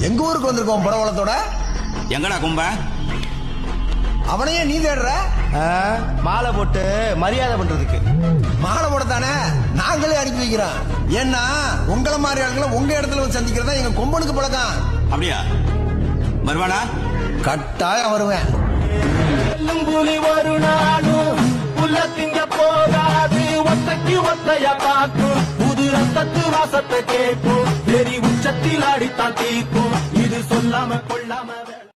எங்க ஊருக்கு வந்திருக்கோம் பரவலத்தோட எங்கடா கும்ப அவனையே நீ தேடுற ஆ, மாலை போட்டு மரியாதை பண்றதுக்கு மாலை போடத்தானே நாங்களே அனுப்பி வைக்கிறோம் ஏன்னா உங்கள மாதிரி ஆளுங்களை உங்க இடத்துல வந்து சந்திக்கிறதா எங்க கொம்பனுக்கு பழக்கம் அப்படியா வருவானா கட்டாயம் வருவேன் வெல்லும் புலி ஒரு நாளும் புல்ல திங்க போகாது ஒத்தைக்கு ஒத்தைய பார்க்கும் புது ரத்தத்து வாசத்தை கேட்கும் வெறி உச்சத்தில் அடித்தான் தீர்க்கும் இது சொல்லாம கொள்ளாம வேலை